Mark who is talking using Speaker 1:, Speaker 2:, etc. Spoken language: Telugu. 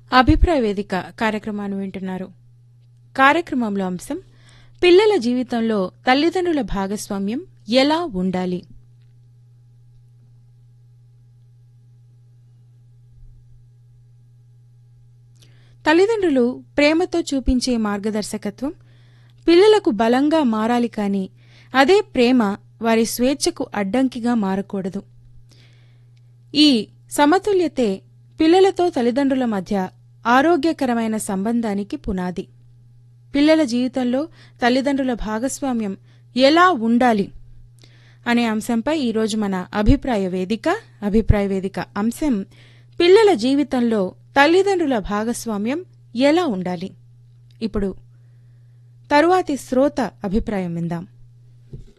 Speaker 1: అభిప్రాయ వేదిక కార్యక్రమాన్ని వింటున్నారు కార్యక్రమంలో అంశం పిల్లల జీవితంలో తల్లిదండ్రుల భాగస్వామ్యం ఎలా ఉండాలి తల్లిదండ్రులు ప్రేమతో చూపించే మార్గదర్శకత్వం పిల్లలకు బలంగా మారాలి కాని అదే ప్రేమ వారి స్వేచ్ఛకు అడ్డంకిగా మారకూడదు ఈ సమతుల్యతే పిల్లలతో తల్లిదండ్రుల మధ్య ఆరోగ్యకరమైన సంబంధానికి పునాది పిల్లల జీవితంలో తల్లిదండ్రుల భాగస్వామ్యం ఎలా ఉండాలి అనే అంశంపై ఈరోజు మన అభిప్రాయ వేదిక అభిప్రాయ వేదిక అంశం పిల్లల జీవితంలో తల్లిదండ్రుల భాగస్వామ్యం ఎలా ఉండాలి ఇప్పుడు తరువాతి శ్రోత అభిప్రాయం విందాం